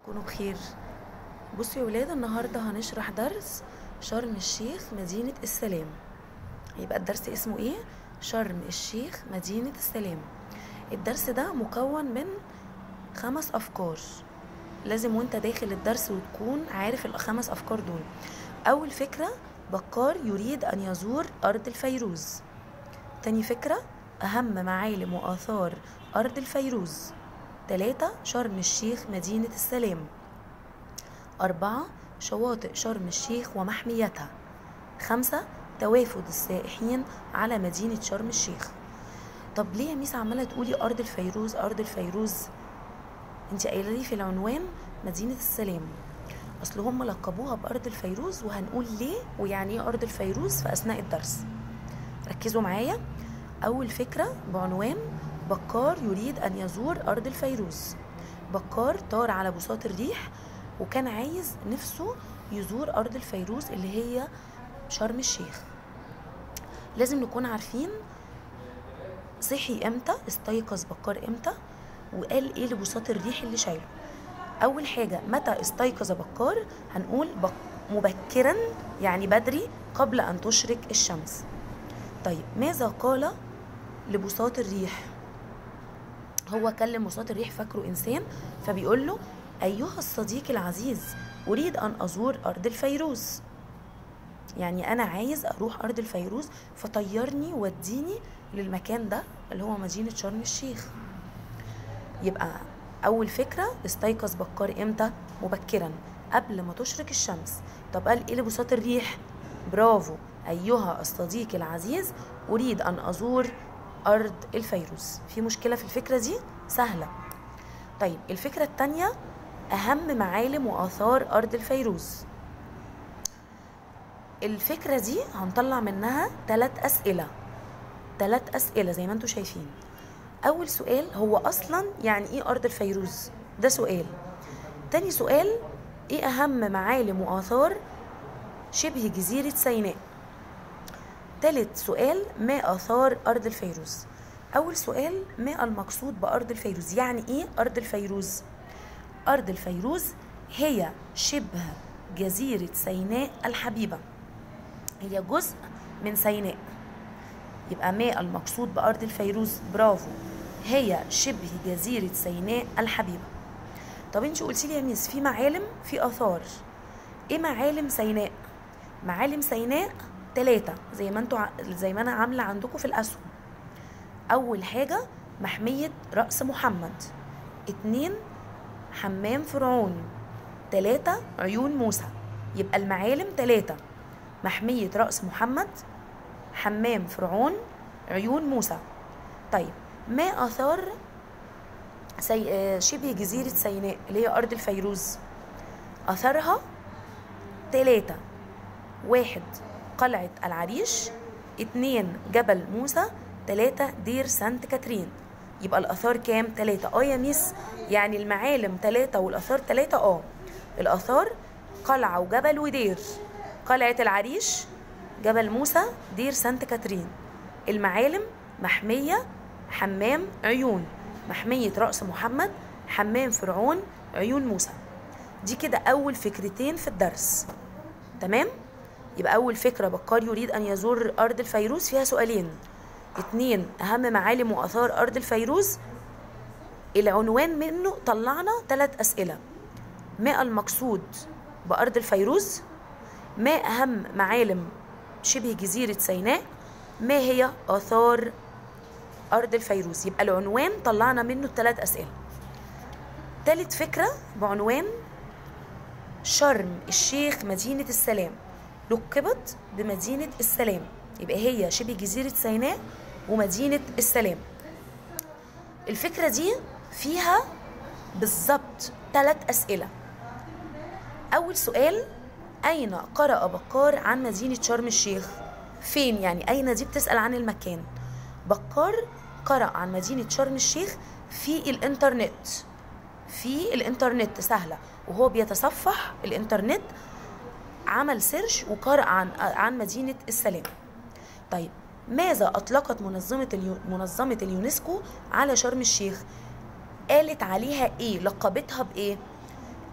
كونوا بخير بصوا يا ولاد النهاردة هنشرح درس شرم الشيخ مدينة السلام يبقى الدرس اسمه ايه شرم الشيخ مدينة السلام الدرس ده مكون من خمس افكار لازم وانت داخل الدرس وتكون عارف الخمس افكار دول اول فكرة بكار يريد ان يزور ارض الفيروز تاني فكرة اهم معالم واثار ارض الفيروز تلاتة شرم الشيخ مدينة السلام أربعة شواطئ شرم الشيخ ومحميتها خمسة توافد السائحين على مدينة شرم الشيخ طب ليه يا ميس عمالة تقولي أرض الفيروز أرض الفيروز انت قايلة لي في العنوان مدينة السلام أصل هم لقبوها بأرض الفيروز وهنقول ليه ويعني ايه أرض الفيروز في أثناء الدرس ركزوا معايا أول فكرة بعنوان بكار يريد أن يزور أرض الفيروز بكار طار على بساط الريح وكان عايز نفسه يزور أرض الفيروز اللي هي شرم الشيخ لازم نكون عارفين صحي امتى استيقظ بكار امتى وقال ايه لبساط الريح اللي شايله اول حاجه متى استيقظ بكار هنقول بك مبكرا يعني بدري قبل ان تشرق الشمس طيب ماذا قال لبساط الريح هو كلم بساط الريح فاكره انسان فبيقول له ايها الصديق العزيز اريد ان ازور ارض الفيروز يعني انا عايز اروح ارض الفيروز فطيرني وديني للمكان ده اللي هو مدينه شرم الشيخ يبقى اول فكره استيقظ بكار امتى مبكرا قبل ما تشرق الشمس طب قال ايه لبساط الريح برافو ايها الصديق العزيز اريد ان ازور ارض الفيروز في مشكله في الفكره دي سهله طيب الفكره الثانيه اهم معالم واثار ارض الفيروز الفكره دي هنطلع منها ثلاث اسئله ثلاث اسئله زي ما انتم شايفين اول سؤال هو اصلا يعني ايه ارض الفيروز ده سؤال تاني سؤال ايه اهم معالم واثار شبه جزيره سيناء تالت سؤال ما آثار أرض الفيروز أول سؤال ما المقصود بأرض الفيروز يعني إيه أرض الفيروز أرض الفيروز هي شبه جزيرة سيناء الحبيبة هي جزء من سيناء يبقى ما المقصود بأرض الفيروز برافو هي شبه جزيرة سيناء الحبيبة طب انت قلتي لي يا ميس في معالم في آثار ايه معالم سيناء معالم سيناء تلاتة زي ما انتوا زي ما انا عامله عندكم في الاسهم اول حاجه محميه راس محمد اتنين حمام فرعون تلاتة عيون موسى يبقى المعالم تلاتة محمية رأس محمد حمام فرعون عيون موسى طيب ما آثار سي... شبه جزيرة سيناء اللي هي أرض الفيروز أثرها تلاتة واحد قلعة العريش اتنين جبل موسى تلاتة دير سانت كاترين يبقى الآثار كام؟ تلاتة اه يا ميس يعني المعالم تلاتة والآثار تلاتة اه الآثار قلعة وجبل ودير قلعة العريش جبل موسى دير سانت كاترين المعالم محمية حمام عيون محمية رأس محمد حمام فرعون عيون موسى دي كده أول فكرتين في الدرس تمام؟ يبقى أول فكرة بكار يريد أن يزور أرض الفيروز فيها سؤالين اتنين أهم معالم وآثار أرض الفيروز العنوان منه طلعنا ثلاث أسئلة ما المقصود بأرض الفيروز ما أهم معالم شبه جزيرة سيناء ما هي آثار أرض الفيروز يبقى العنوان طلعنا منه الثلاث أسئلة تالت فكرة بعنوان شرم الشيخ مدينة السلام لقبت بمدينة السلام يبقى هي شبه جزيرة سيناء ومدينة السلام الفكرة دي فيها بالظبط ثلاث أسئلة أول سؤال أين قرأ بكار عن مدينة شرم الشيخ فين يعني أين دي بتسأل عن المكان بكار قرأ عن مدينة شرم الشيخ في الإنترنت في الإنترنت سهلة وهو بيتصفح الإنترنت عمل سيرش وقرأ عن عن مدينة السلام. طيب ماذا أطلقت منظمة اليو... منظمة اليونسكو على شرم الشيخ؟ قالت عليها إيه؟ لقبتها بإيه؟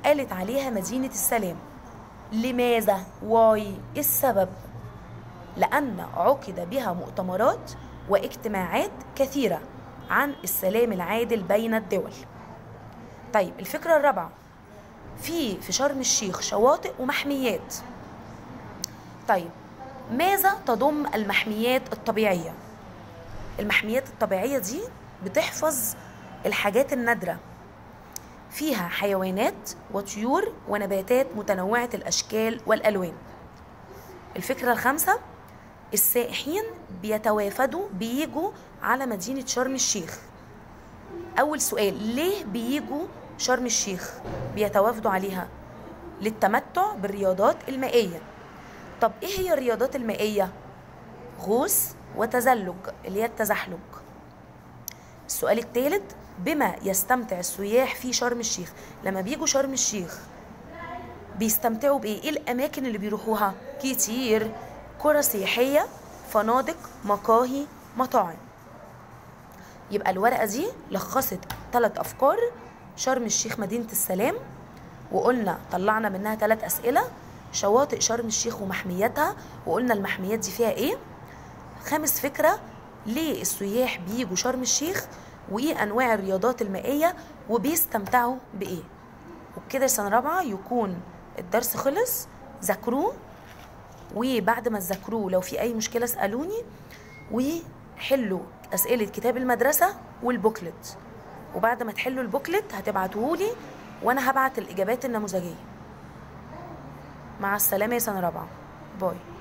قالت عليها مدينة السلام لماذا؟ واي؟ إيه السبب؟ لأن عقد بها مؤتمرات واجتماعات كثيرة عن السلام العادل بين الدول طيب الفكرة الرابعة في في شرم الشيخ شواطئ ومحميات طيب ماذا تضم المحميات الطبيعية؟ المحميات الطبيعية دي بتحفظ الحاجات النادرة فيها حيوانات وطيور ونباتات متنوعة الأشكال والألوان الفكرة الخامسة السائحين بيتوافدوا بيجوا على مدينة شرم الشيخ أول سؤال ليه بيجوا شرم الشيخ بيتوافدوا عليها للتمتع بالرياضات المائية طب إيه هي الرياضات المائية؟ غوص وتزلج اللي هي التزحلق السؤال الثالث بما يستمتع السياح في شرم الشيخ لما بيجوا شرم الشيخ بيستمتعوا بايه ايه الاماكن اللي بيروحوها كتير قرى سياحيه فنادق مقاهي مطاعم يبقى الورقه دي لخصت ثلاث افكار شرم الشيخ مدينه السلام وقلنا طلعنا منها ثلاث اسئله شواطئ شرم الشيخ ومحمياتها وقلنا المحميات دي فيها ايه خامس فكره ليه السياح بيجوا شرم الشيخ وايه انواع الرياضات المائيه وبيستمتعوا بايه وبكده سنه رابعه يكون الدرس خلص ذاكروه وبعد ما تذاكروه لو في اي مشكله اسالوني وحلوا اسئله كتاب المدرسه والبوكلت وبعد ما تحلوا البوكلت هتبعتوهولي وانا هبعت الاجابات النموذجيه مع السلامه يا سنه رابعه باي